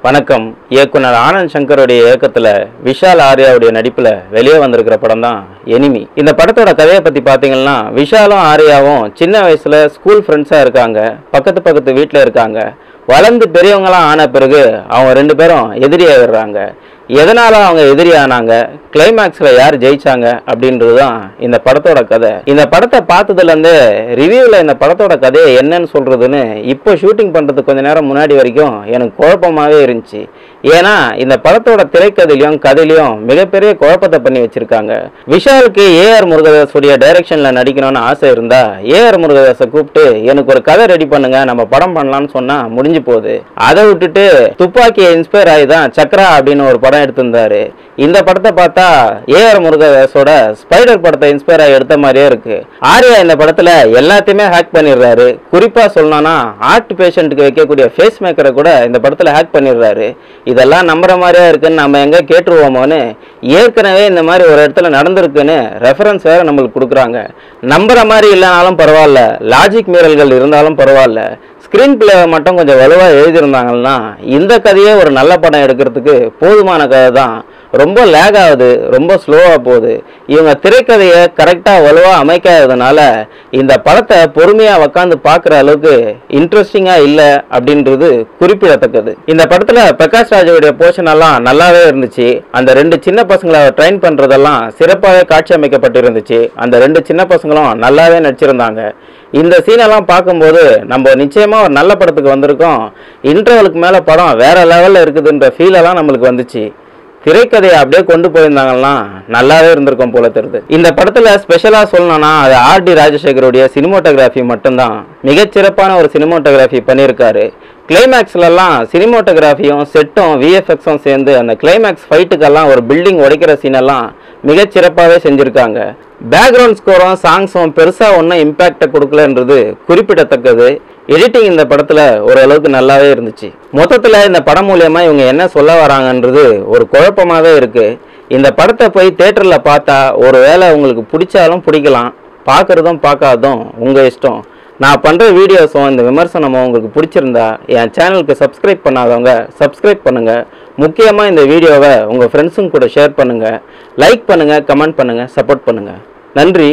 வணக்கம் இயக்குனர் ஆனந்த் சங்கருடைய இயக்கத்துல விஷால் ஆர்யாவுடைய நடிப்புல வெளியே வந்திருக்கிற படம் தான் எனிமி இந்த படத்தோட கதையை பத்தி பாத்தீங்கன்னா விஷாலும் ஆர்யாவும் சின்ன வயசுல ஸ்கூல் ஃப்ரெண்ட்ஸா இருக்காங்க பக்கத்து பக்கத்து வீட்டில் இருக்காங்க வளர்ந்து பெரியவங்களாம் ஆன பிறகு அவங்க ரெண்டு பேரும் எதிரியாகிடுறாங்க எதனால அவங்க எதிரி ஆனாங்க கிளைமேக்ஸ்ல யார் ஜெயிச்சாங்க அப்படின்றது தான் இந்த படத்தோட கதை இந்த படத்தை பார்த்ததுல இருந்து ரிவ்யூல இந்த படத்தோட கதையை என்னன்னு சொல்றதுன்னு இப்போ ஷூட்டிங் பண்றதுக்கு கொஞ்ச நேரம் முன்னாடி வரைக்கும் எனக்கு குழப்பமாவே இருந்துச்சு ஏன்னா இந்த படத்தோட திரைக்கதையிலையும் கதையிலையும் மிகப்பெரிய குழப்பத்தை பண்ணி வச்சிருக்காங்க விஷாலுக்கு ஏஆர் முருகதாஸுடைய டைரக்ஷன்ல நடிக்கணும்னு ஆசை இருந்தா ஏஆர் முருகதாஸை கூப்பிட்டு எனக்கு ஒரு கதை ரெடி பண்ணுங்க நம்ம படம் பண்ணலாம்னு சொன்னா முடிஞ்சு போகுது அதை விட்டுட்டு துப்பாக்கியை இன்ஸ்பயர் ஆகி தான் சக்ரா அப்படின்னு ஒரு படம் எடுத்திருந்தாரு இந்த படத்தை பார்த்தா ஏஆர் முருகதாஸோட ஸ்பைடர் படத்தை இன்ஸ்பயர் ஆகி எடுத்த மாதிரியே இருக்கு ஆர்யா இந்த படத்துல எல்லாத்தையுமே ஹேக் பண்ணிடுறாரு குறிப்பா சொல்லணும்னா ஹார்ட் பேஷண்ட்டுக்கு வைக்கக்கூடிய ஃபேஸ் மேக்கரை கூட இந்த படத்துல ஹேக் பண்ணிடுறாரு இதெல்லாம் நம்புற மாதிரியா இருக்குன்னு நம்ம எங்க கேட்டுருவோமோன்னு ஏற்கனவே இந்த மாதிரி ஒரு இடத்துல நடந்திருக்குன்னு ரெஃபரன்ஸ் வேற நம்மளுக்கு கொடுக்குறாங்க நம்புற மாதிரி இல்லைனாலும் பரவாயில்ல லாஜிக் மீறல்கள் இருந்தாலும் பரவாயில்ல ஸ்க்ரீன் பிளே மட்டும் கொஞ்சம் வலுவாக எழுதியிருந்தாங்கன்னா இந்த கதையே ஒரு நல்ல படம் எடுக்கிறதுக்கு போதுமான கதை தான் ரொம்ப லேக் ஆகுது ரொம்ப ஸ்லோவாக போகுது இவங்க திரைக்கதையை கரெக்டாக வலுவாக அமைக்காததுனால இந்த படத்தை பொறுமையாக உக்காந்து பார்க்குற அளவுக்கு இன்ட்ரெஸ்டிங்காக இல்லை அப்படின்றது குறிப்பிடத்தக்கது இந்த படத்தில் பிரகாஷ் ராஜுடைய போர்ஷன் எல்லாம் நல்லாவே இருந்துச்சு அந்த ரெண்டு சின்ன பசங்களை ட்ரெயின் பண்ணுறதெல்லாம் சிறப்பாகவே காட்சி அமைக்கப்பட்டிருந்துச்சு அந்த ரெண்டு சின்ன பசங்களும் நல்லாவே நடிச்சிருந்தாங்க இந்த சீனெல்லாம் பார்க்கும்போது நம்ம நிச்சயமா ஒரு நல்ல படத்துக்கு வந்திருக்கோம் இன்டர்வலுக்கு மேல படம் வேற லெவல்ல இருக்குதுன்ற ஃபீல் எல்லாம் நம்மளுக்கு வந்துச்சு திரைக்கதையை அப்படியே கொண்டு போயிருந்தாங்கன்னா நல்லாவே இருந்திருக்கும் போல தெரியுது இந்த படத்துல ஸ்பெஷலா சொல்லணும்னா அது ஆர் டி ராஜசேகருடைய சினிமோட்டோகிராஃபி மட்டும்தான் மிகச்சிறப்பான ஒரு சினிமோட்டோகிராஃபி பண்ணியிருக்காரு கிளைமேக்ஸ்லலாம் சினிமோட்டோகிராஃபியும் செட்டும் விஎஃப்எக்ஸும் சேர்ந்து அந்த கிளைமேக்ஸ் ஃபைட்டுக்கெல்லாம் ஒரு பில்டிங் உடைக்கிற சீனெல்லாம் மிகச்சிறப்பாகவே செஞ்சுருக்காங்க பேக்ரவுண்ட் ஸ்கோரும் சாங்ஸும் பெருசாக ஒன்றும் இம்பேக்டை கொடுக்கலன்றது குறிப்பிடத்தக்கது எடிட்டிங் இந்த படத்தில் ஓரளவுக்கு நல்லாவே இருந்துச்சு மொத்தத்தில் இந்த படம் மூலயமா இவங்க என்ன சொல்ல வராங்கன்றது ஒரு குழப்பமாகவே இருக்குது இந்த படத்தை போய் தேட்டரில் பார்த்தா ஒரு வேளை உங்களுக்கு பிடிச்சாலும் பிடிக்கலாம் பார்க்குறதும் பார்க்காததும் உங்கள் இஷ்டம் நான் பண்ணுற வீடியோஸும் இந்த விமர்சனமும் உங்களுக்கு பிடிச்சிருந்தா என் சேனலுக்கு சப்ஸ்கிரைப் பண்ணாதவங்க சப்ஸ்கிரைப் பண்ணுங்கள் முக்கியமாக இந்த வீடியோவை உங்கள் ஃப்ரெண்ட்ஸுங்க கூட ஷேர் பண்ணுங்கள் லைக் பண்ணுங்கள் கமெண்ட் பண்ணுங்கள் சப்போர்ட் பண்ணுங்கள் நன்றி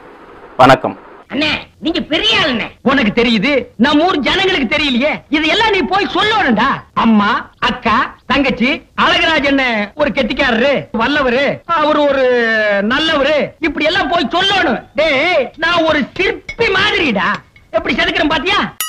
வணக்கம் அண்ணே நீங்க பெரிய ஆளுண்ணே உனக்கு தெரியுது நம்ம ஊர் ஜனங்களுக்கு தெரியலையே இது எல்லாம் நீ போய் சொல்லணும்டா அம்மா அக்கா தங்கச்சி அழகராஜ் என்ன ஒரு கெட்டிக்காரரு வல்லவரு அவரு ஒரு நல்லவரு இப்படி எல்லாம் போய் சொல்லணும் டேய் நான் ஒரு சிற்பி மாதிரிடா எப்படி செதுக்கிறேன் பாத்தியா